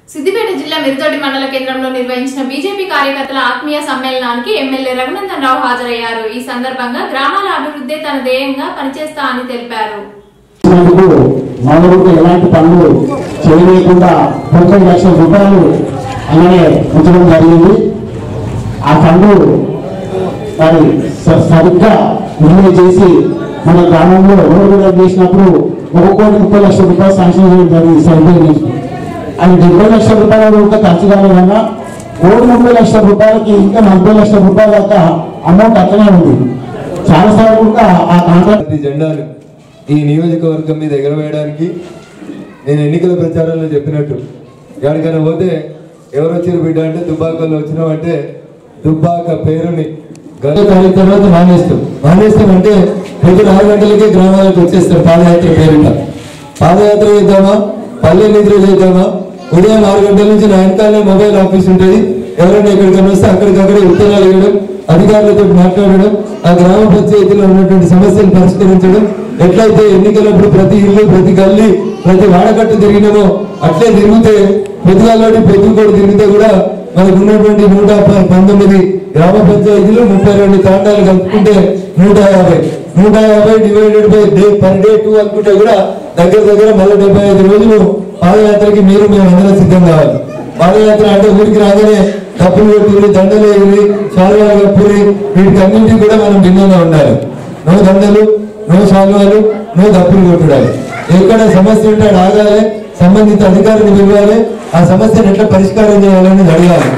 సిద్దిపేట జిల్లా మిరుతోటి మండల కేంద్రంలో నిర్వహించిన బీజేపీ కార్యకర్తల ఆత్మీయ సమ్మేళనానికి ఎమ్మెల్యే రఘునందన్ రావు హాజరయ్యారు ఈ సందర్భంగా గ్రామాల అభివృద్ధి తన ధ్యేయంగా పనిచేస్తా అని తెలిపారు ఇచ్చినందుకు మామూలుగా ఎలాంటి పనులు చేయలేకుండా తొంభై లక్షల రూపాయలు అలానే ఉంచడం జరిగింది ఆ ఫండ్ మరి స- సరిగ్గా విడుదల చేసి మన గ్రామంలో రోడ్డు విడుదల చేసినప్పుడు ఒక కోటి ముప్పై లక్షల రూపాయలు శాంక్షన్ చేయడం జరిగింది సరిపోయింది అది డెబ్బై లక్షల రూపాయల కూడా ఖర్చు కాలేదన్నా కోటి ముప్పై లక్షల రూపాయలకి ఇంకా నలభై లక్షల రూపాయల దాకా అమౌంట్ అట్లనే ఉంది చాలాసార్లు కూడా ఆ కాంట్రాక్ట్ పార్టీ జెండాను ఈ నియోజకవర్గం మీద ఎగరవేయడానికి నేను ఎన్నికల ప్రచారంలో చెప్పినట్టు ఎక్కడికైనా పోతే ఎవరు వచ్చారు బిడ్డ అంటే దుబ్బాకలో వచ్చినామంటే దుబ్బాక పేరుని గత తారీఖు తర్వాత మానేస్తాం మానేస్తాం అంటే పొద్దున ఆరు గంటలకే గ్రామాలకు వచ్చేస్తాం పాదయాత్ర పేరుట పాదయాత్ర చేద్దామా పల్లె నిద్ర చేద్దామా ఉదయం ఆరు గంటల నుంచి నా వెనకాలే మొబైల్ ఆఫీస్ ఉంటుంది ఎవరైనా ఎక్కడికైనా వస్తే అక్కడికక్కడే ఉత్తరాలు ఇవ్వడం అధికారులతో మాట్లాడడం ఆ గ్రామ పంచాయతీలో ఉన్నటువంటి సమస్యలు పరిష్కరించడం ఎట్లయితే ఎన్నికలప్పుడు ప్రతి ఇల్లు ప్రతి గల్లీ ప్రతి వాడకట్టు తిరిగినామో అట్లే తిరిగితే పొద్దుగాలోటి పొద్దుకోడు తిరిగితే కూడా మనకు ఉన్నటువంటి నూట ప- పంతొమ్మిది గ్రామ పంచాయతీలు ముప్పై రెండు తాండాలు కలుపుకుంటే నూట యాభై నూట యాభై divided by day per day two అనుకుంటే కూడా దగ్గర దగ్గర మళ్ళీ డెబ్బై ఐదు రోజులు పాదయాత్రకి మీరు మేము అందరం సిద్ధం కావాలి పాదయాత్ర అంటే ఊరికి రాగానే తప్పులు కొట్టుకుని దండలు ఎగిరి శాలువాలు కప్పుని వీటికి అన్నింటికి కూడా మనం భిన్నంగా ఉండాలి నో దండలు నో శాలువాలు నో దప్పులు కొట్టుడాలి ఎక్కడ సమస్య ఉంటే ఆడ ఆగాలి సంబంధిత అధికారిని పిలవాలి ఆ సమస్యను ఎట్లా పరిష్కారం చేయాలని అడగాలి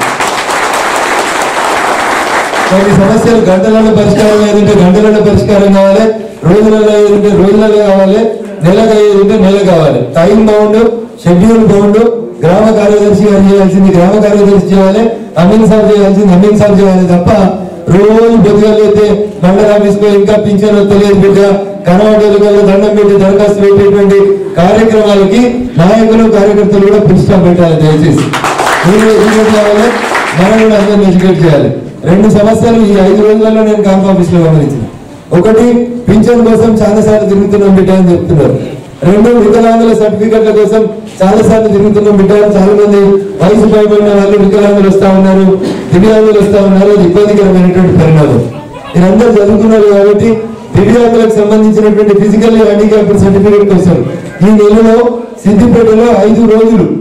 కొన్ని సమస్యలు గంటలలో పరిష్కారం అయ్యేదంటే గంటలలో పరిష్కారం కావాలి రోజులలో అయ్యేదంటే రోజులలో కావాలి నెలకు అయ్యేదంటే నెల కావాలి టైం బాగుండు షెడ్యూల్ బాగుండు గ్రామ కార్యదర్శి గారు చేయాల్సింది గ్రామ కార్యదర్శి చేయాలి అమీన్ సార్ చేయాల్సింది అమీన్ సార్ చేయాలి తప్ప రోజు బొద్దుగలు అయితే మండల ఆఫీస్లో ఇంకా పింఛన్ తెలియదు బిడ్డ కనవడలు దండం పెట్టి దరఖాస్తు పెట్టేటువంటి కార్యక్రమాలకి నాయకులు కార్యకర్తలు కూడా పుస్తకం పెట్టాలి దయచేసి మీరు ఎడ్యుకేట్ చేయాలి మనం కూడా అందరిని ఎడ్యుకేట్ చేయాలి రెండు సమస్యలు ఈ ఐదు రోజులలో నేను క్యాంప్ ఆఫీస్ లో గమనించిన ఒకటి పింఛన్ కోసం చాలా సార్లు తిరుగుతున్నాం బిడ్డ అని చెప్తున్నారు రెండు వికలాంగుల సర్టిఫికెట్ల కోసం చాలా సార్లు తిరుగుతున్నాం బిడ్డ అని చాలా మంది వయసు పైబడిన వాళ్ళు వికలాంగులు వస్తా ఉన్నారు దివ్యాంగులు వస్తా ఉన్నారు అది ఇబ్బందికరమైనటువంటి పరిణామం మీరందరూ చదువుకున్నారు కాబట్టి దివ్యాంగులకు సంబంధించినటువంటి ఫిజికల్ హ్యాండిక్యాప్ సర్టిఫికేట్ కోసం ఈ నెలలో సిద్దిపేటలో ఐదు రోజులు